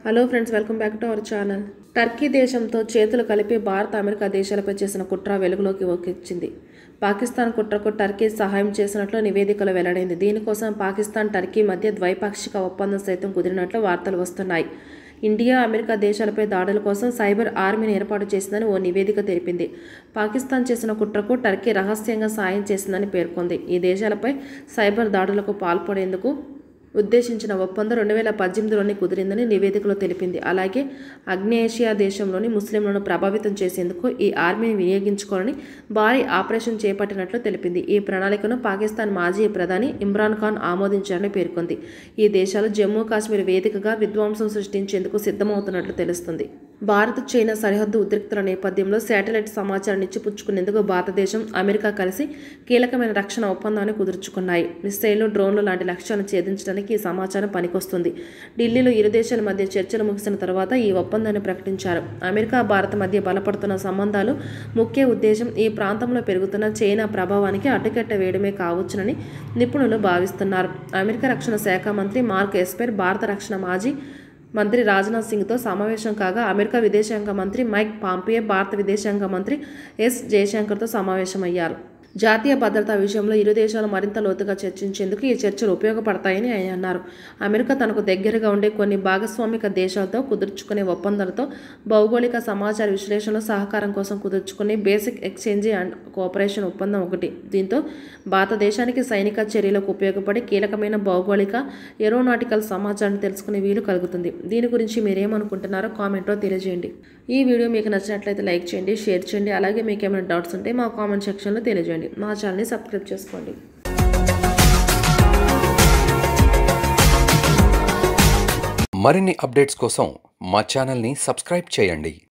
hello friends welcome back to our channel Turkey దేశంతో చేతులు కలిపి భారత్ అమెరికా దేశాలపై చేసిన కుట్ర వెలుగులోకి వచ్చింది పాకిస్తాన్ కుట్రకు టర్కీ సహాయం చేసినట్లు నివేదికలో వెల్లడైంది దీనికోసం పాకిస్తాన్ టర్కీ మధ్య ద్వైపాక్షిక ఒప్పందం సైతం కుదిరినట్లు వార్తలు వస్తున్నాయి ఇండియా అమెరికా దేశాలపై దాడుల కోసం సైబర్ ఆర్మీని ఏర్పాటు చేసిందని ఓ నివేదిక తెలిపింది పాకిస్తాన్ చేసిన కుట్రకు టర్కీ రహస్యంగా సాయం చేసిందని పేర్కొంది ఈ దేశాలపై సైబర్ దాడులకు పాల్పడేందుకు ఉద్దేశించిన ఒప్పందం రెండు వేల పద్దెనిమిదిలోనే కుదిరిందని నివేదికలో తెలిపింది అలాగే అగ్నేషియా దేశంలోని ముస్లింలను ప్రభావితం చేసేందుకు ఈ ఆర్మీని వినియోగించుకోవాలని భారీ ఆపరేషన్ చేపట్టినట్లు తెలిపింది ఈ ప్రణాళికను పాకిస్తాన్ మాజీ ప్రధాని ఇమ్రాన్ ఖాన్ ఆమోదించారని పేర్కొంది ఈ దేశాలు జమ్మూ కాశ్మీర్ వేదికగా విధ్వంసం సృష్టించేందుకు సిద్ధమవుతున్నట్లు తెలుస్తుంది భారత్ చైనా సరిహద్దు ఉద్రిక్తుల నేపథ్యంలో శాటిలైట్ సమాచారాన్ని ఇచ్చిపుచ్చుకునేందుకు భారతదేశం అమెరికా కలిసి కీలకమైన రక్షణ ఒప్పందాన్ని కుదుర్చుకున్నాయి మిస్సైళ్లు డ్రోన్లు లాంటి లక్ష్యాలను ఛేదించడానికి ఈ సమాచారం పనికొస్తుంది ఢిల్లీలో ఇరు దేశాల మధ్య చర్చలు ముగిసిన తర్వాత ఈ ఒప్పందాన్ని ప్రకటించారు అమెరికా భారత్ మధ్య బలపడుతున్న సంబంధాలు ముఖ్య ఉద్దేశం ఈ ప్రాంతంలో పెరుగుతున్న చైనా ప్రభావానికి అడ్డుకట్ట వేయడమే కావచ్చునని నిపుణులు భావిస్తున్నారు అమెరికా రక్షణ శాఖ మంత్రి మార్క్ ఎస్పెర్ భారత రక్షణ మాజీ మంత్రి రాజ్నాథ్ సింగ్తో సమావేశం కాగా అమెరికా విదేశాంగ మంత్రి మైక్ పాంపియే భారత విదేశాంగ మంత్రి ఎస్ జయశంకర్తో సమావేశమయ్యారు జాతీయ భద్రతా విషయంలో ఇరు దేశాలు మరింత లోతుగా చర్చించేందుకు ఈ చర్చలు ఉపయోగపడతాయని ఆయన అన్నారు అమెరికా తనకు దగ్గరగా ఉండే కొన్ని భాగస్వామిక దేశాలతో కుదుర్చుకునే ఒప్పందాలతో భౌగోళిక సమాచార విశ్లేషణలో సహకారం కోసం కుదుర్చుకునే బేసిక్ ఎక్స్చేంజ్ అండ్ కోఆపరేషన్ ఒప్పందం ఒకటి దీంతో భారతదేశానికి సైనిక చర్యలకు ఉపయోగపడే కీలకమైన భౌగోళిక ఏరోనాటికల్ సమాచారాన్ని తెలుసుకునే వీలు కలుగుతుంది దీని గురించి మీరేమనుకుంటున్నారో కామెంట్లో తెలియజేయండి ఈ వీడియో మీకు నచ్చినట్లయితే లైక్ చేయండి షేర్ చేయండి అలాగే మీకు ఏమైనా డౌట్స్ ఉంటే మా కామెంట్ సెక్షన్లో తెలియజేయండి మా ఛానల్ని సబ్స్క్రైబ్ చేసుకోండి మరిన్ని అప్డేట్స్ కోసం మా ఛానల్ని సబ్స్క్రైబ్ చేయండి